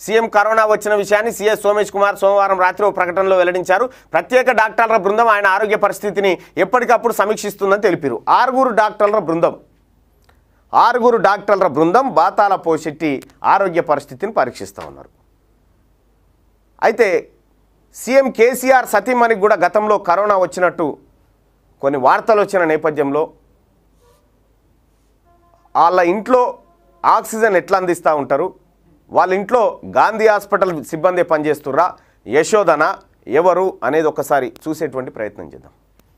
CM corona వచ్చిన విషయాన్ని CS Somesh Kumar సోమవారం రాత్రి ఓ ప్రకటనలో వెల్లడించారు ప్రత్యేక డాక్టర్ల బృందం ఆయన ఆరోగ్య పరిస్థితిని ఎప్పటికప్పుడు సమీక్షిస్తుందని తెలిపారు ఆరుగురు డాక్టర్ల బృందం ఆరుగురు డాక్టర్ల బృందం బాతాల పోషెట్టి ఆరోగ్య పరిస్థితిని పరీక్షిస్తూ ఉన్నారు అయితే సీఎం కేసీఆర్ సతీమణికి కూడా గతంలో కరోనా వచ్చినట్టు కొన్ని వార్తలు వచ్చిన నేపథ్యంలో వాళ్ళ ఇంట్లో ఆక్సిజన్ ఎట్లా అందిస్తూ ఉంటారు వాళ్ళ ఇంట్లో గాంధీ హాస్పిటల్ సిబ్బంది పనిచేస్తుర్రా యశోదన ఎవరు అనేది ఒకసారి చూసేటువంటి ప్రయత్నం చేద్దాం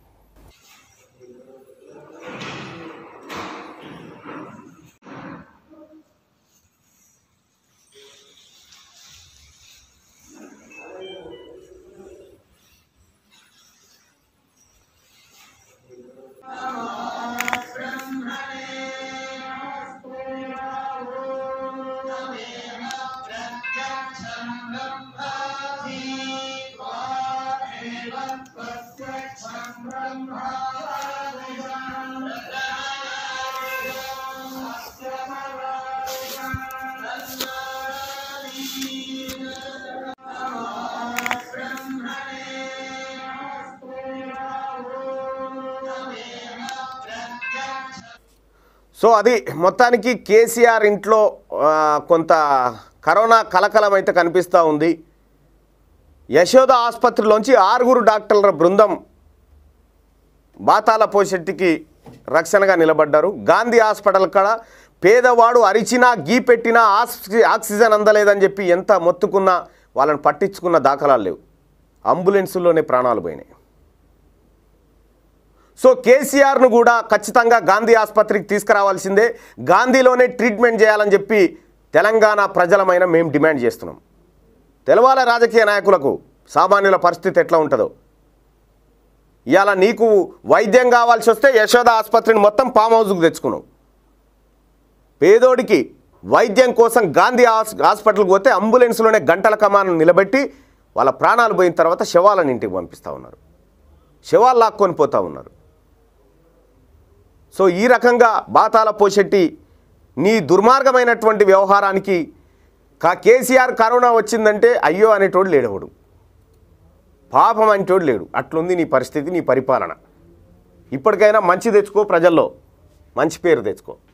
సో అది మొత్తానికి కేసీఆర్ ఇంట్లో ఆ, కొంత కరోనా కలకలం అయితే కనిపిస్తూ ఉంది యశోద ఆసుపత్రిలోంచి ఆరుగురు డాక్టర్ల బృందం బాతాల పోషెట్టికి రక్షణగా నిలబడ్డారు గాంధీ హాస్పిటల్ కాడ పేదవాడు అరిచినా గీ పెట్టినా ఆక్సి ఆక్సిజన్ అందలేదని చెప్పి ఎంత మొత్తుకున్నా వాళ్ళని పట్టించుకున్న దాఖలాలు లేవు అంబులెన్సుల్లోనే ప్రాణాలు పోయినాయి సో కేసీఆర్ను కూడా ఖచ్చితంగా గాంధీ ఆసుపత్రికి తీసుకురావాల్సిందే గాంధీలోనే ట్రీట్మెంట్ చేయాలని చెప్పి తెలంగాణ ప్రజలమైన మేము డిమాండ్ చేస్తున్నాం తెలవాల రాజకీయ నాయకులకు సామాన్యుల పరిస్థితి ఎట్లా ఉంటుందో ఇవాళ నీకు వైద్యం కావాల్సి వస్తే యశోద ఆసుపత్రిని మొత్తం ఫామ్ హౌస్కు తెచ్చుకున్నావు పేదోడికి వైద్యం కోసం గాంధీ హాస్ హాస్పిటల్కి పోతే అంబులెన్స్లోనే గంటల కమాను నిలబెట్టి వాళ్ళ ప్రాణాలు పోయిన తర్వాత శవాలను ఇంటికి పంపిస్తూ ఉన్నారు శవాలు లాక్కొని పోతూ ఉన్నారు సో ఈ రకంగా బాతాల పోషెట్టి నీ దుర్మార్గమైనటువంటి వ్యవహారానికి కా కేసీఆర్ కరోనా వచ్చిందంటే అయ్యో అనేటోడు లేడవడు పాపం అనేటోడు లేడు అట్లుంది నీ పరిస్థితి నీ పరిపాలన ఇప్పటికైనా మంచి తెచ్చుకో ప్రజల్లో మంచి పేరు తెచ్చుకో